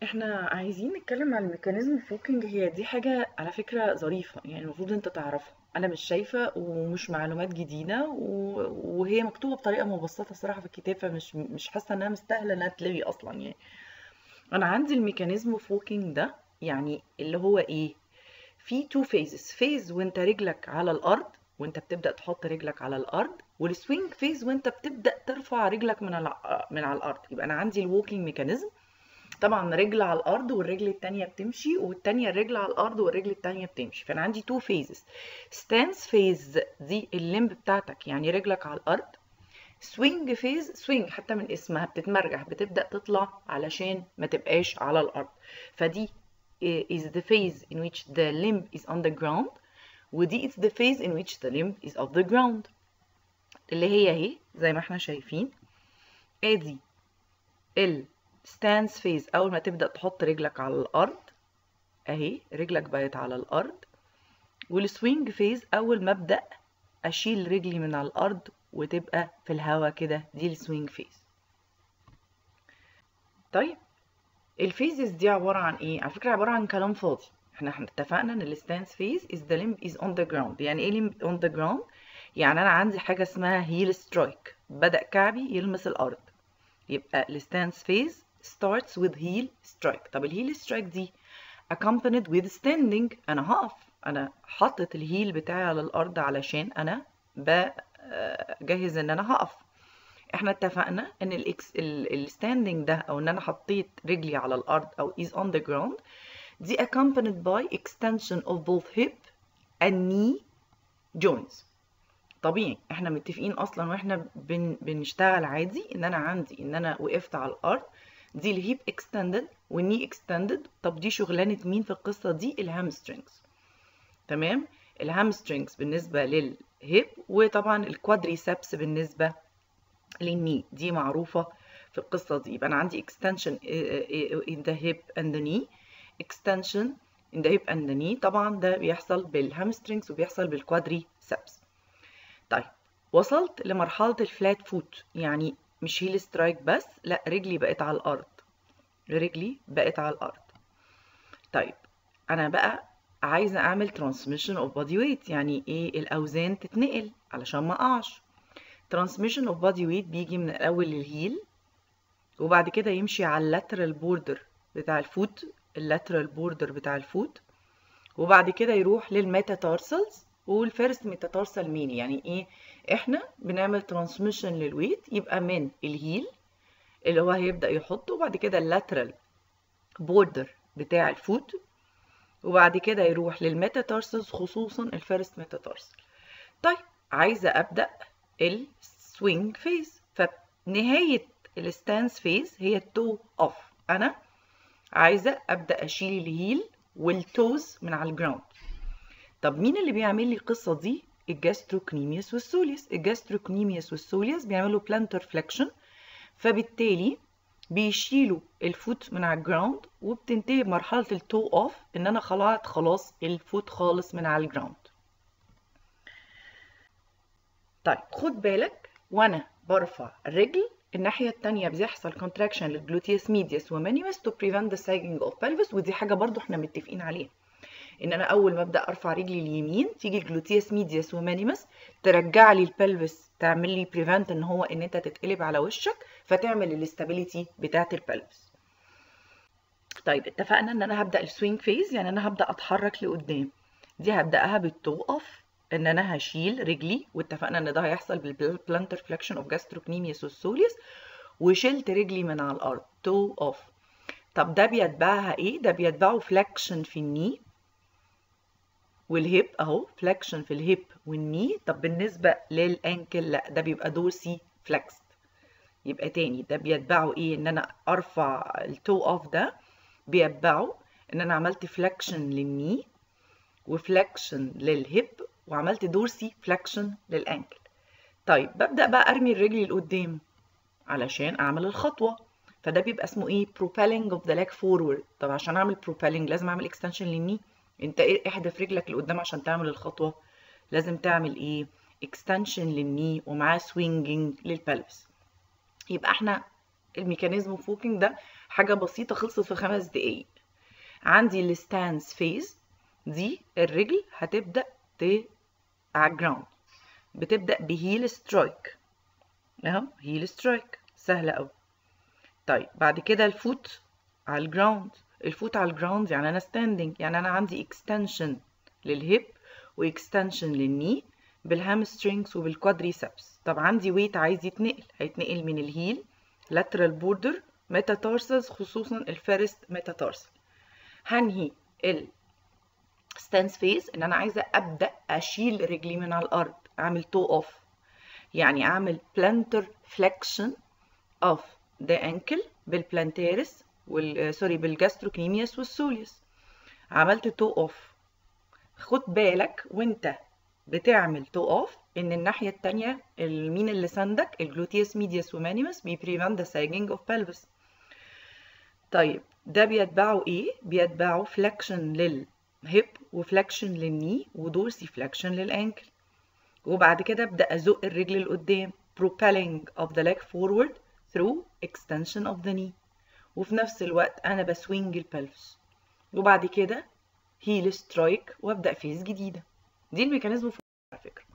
احنا عايزين نتكلم عن الميكانيزم فوكينج هي دي حاجة على فكرة ظريفة يعني المفروض انت تعرفها انا مش شايفة ومش معلومات جديدة و- وهي مكتوبة بطريقة مبسطة الصراحة في الكتاب فمش مش حاسة انها مستاهلة انها تلوي اصلا يعني انا عندي الميكانيزم فوكينج ده يعني اللي هو ايه في تو فيزز فيز وانت رجلك على الارض وانت بتبدأ تحط رجلك على الارض والسوينج فيز وانت بتبدأ ترفع رجلك من الع- من على الارض يبقى انا عندي الووكينج ميكانيزم طبعا رجل على الارض والرجل التانية بتمشي والتانية الرجل على الارض والرجل التانية بتمشي فانا عندي تو فيزز ستانس فيز دي الليمب بتاعتك يعني رجلك على الارض سوينج فيز سوينج حتى من اسمها بتتمرجح بتبدأ تطلع علشان ما تبقاش على الارض فدي is the phase in which the limb is on the ground ودي is the phase in which the limb is off the ground اللي هي اهي زي ما احنا شايفين ادي ال stance phase اول ما تبدأ تحط رجلك على الارض اهي رجلك بقت على الارض والسوينج فيز اول ما ابدأ اشيل رجلي من على الارض وتبقى في الهوا كده دي السوينج فيز طيب الفيزز دي عبارة عن ايه؟ على فكرة عبارة عن كلام فاضي احنا احنا اتفقنا ان الستانس فيز is the limb is on the ground يعني ايه limb on the ground؟ يعني انا عندي حاجة اسمها heel strike بدأ كعبي يلمس الارض يبقى الستانس فيز starts with heel strike طب الهيل سترايك دي accompanied with standing انا هقف انا حاطط الهيل بتاعي على الارض علشان انا بجهز ان انا هقف احنا اتفقنا ان الاكس الستاندنج ده او ان انا حطيت رجلي على الارض او is on the ground دي accompanied by extension of both hip and knee joints طبيعي احنا متفقين اصلا واحنا بن بنشتغل عادي ان انا عندي ان انا وقفت على الارض دي الهيب اكستندد والني اكستندد طب دي شغلانه مين في القصه دي الهامسترينجز تمام الهامسترينجز بالنسبه للهيب وطبعا الكوادريسبس بالنسبه للني دي معروفه في القصه دي يبقى انا عندي extension in the hip and the knee extension in the hip and the knee طبعا ده بيحصل بالهامسترينجز وبيحصل بالكوادريسبس طيب وصلت لمرحله الفلات فوت يعني مش هيل سترايك بس لا رجلي بقت على الارض رجلي بقت على الارض طيب انا بقى عايزه اعمل transmission of body weight يعني ايه الاوزان تتنقل علشان ما اقعش transmission of body weight بيجي من الاول للهيل وبعد كده يمشي على اللاترال بوردر بتاع الفوت اللاترال بوردر بتاع الفوت وبعد كده يروح للميتاتارسلز والفيرست ميتاتارسال مين يعني ايه احنا بنعمل ترانسميشن للويت يبقى من الهيل اللي هو هيبدأ يحطه وبعد كده اللاترال بوردر بتاع الفوت وبعد كده يروح للميتاتارسلز خصوصا الفيرست ميتاتارسل طيب عايزة أبدأ السوينج فيز فنهاية الستانس فيز هي التو اوف أنا عايزة أبدأ أشيل الهيل والتوز من على الجراوند طب مين اللي بيعمل لي القصة دي الجاستروكنيميوس والسوليوس الجاستروكنيميوس والسوليوس بيعملوا بلانتر فليكشن فبالتالي بيشيلوا الفوت من على الجراوند وبتنتهي بمرحلة التو اوف ان انا خلعت خلاص الفوت خالص من على الجراوند طيب خد بالك وانا برفع الرجل الناحية التانية بيحصل contraction للجلوتيوس ميديوس ومانيوس to prevent the sagging of pelvis ودي حاجة برضو احنا متفقين عليها ان انا اول ما ابدا ارفع رجلي اليمين تيجي الجلوتيوس ميديوس ومانيمس ترجع لي البلفس تعمل لي بريفنت ان هو ان انت تتقلب على وشك فتعمل الاستابيليتي بتاعه البلفس طيب اتفقنا ان انا هبدا السوينج فيز يعني انا هبدا اتحرك لقدام دي هبداها بالتو اوف ان انا هشيل رجلي واتفقنا ان ده هيحصل بالبلانتر فليكشن اوف جاستروكنيميوس والسوليوس وشلت رجلي من على الارض تو اوف طب ده بيتبعها ايه ده بيتبعه فليكشن في الني والهيب اهو فليكشن في الهيب والني طب بالنسبه للانكل لا ده بيبقى دورسي فليكست يبقى تاني ده بيتبعه ايه ان انا ارفع التو اوف ده بيتبعه ان انا عملت فليكشن للني وفليكشن للهيب وعملت دورسي فليكشن للانكل طيب ببدا بقى ارمي الرجل لقدام علشان اعمل الخطوه فده بيبقى اسمه ايه propelling of the leg forward طب عشان اعمل propelling لازم اعمل extension للني انت ايه احدف رجلك لقدام عشان تعمل الخطوه لازم تعمل ايه extension للني ومعاه swinging للبلفس يبقى احنا الميكانيزم اوف ووكينج ده حاجه بسيطه خلصت في خمس دقايق عندي الستانس فيز دي الرجل هتبدا ت على الجراوند بتبدا بهيل سترايك اهو هيل سترايك سهله قوي طيب بعد كده الفوت على الجراوند الفوت على الجراوند يعني انا ستاندنج يعني انا عندي اكستنشن للهيب واكستنشن للني بالهامسترينجز وبالكوادريسبس طب عندي ويت عايز يتنقل هيتنقل من الهيل lateral border metatarsals خصوصا الفيرست metatarsal هنهي ال stance phase ان انا عايزه ابدا اشيل رجلي من على الارض اعمل toe off يعني اعمل plantar flexion of the ankle بالبلانتارس وال سوري بالجاستروكنيميوس والسوليوس عملت toe off خد بالك وانت بتعمل تو اوف ان الناحيه التانية المين اللي سندك الجلوتيوس ميديوس ومانيموس بيبريفنت ذا ساجنج اوف pelvis طيب ده بيتبعه ايه بيتبعه فلكشن للهيب وفلكشن للني ودورسي فلكشن للانكل وبعد كده ابدا ازق الرجل لقدام propelling of the leg forward through extension of the knee وفي نفس الوقت انا بسوينج البلفس وبعد كده هيل سترايك وابدا فيز جديده دي الميكانيزم على فكره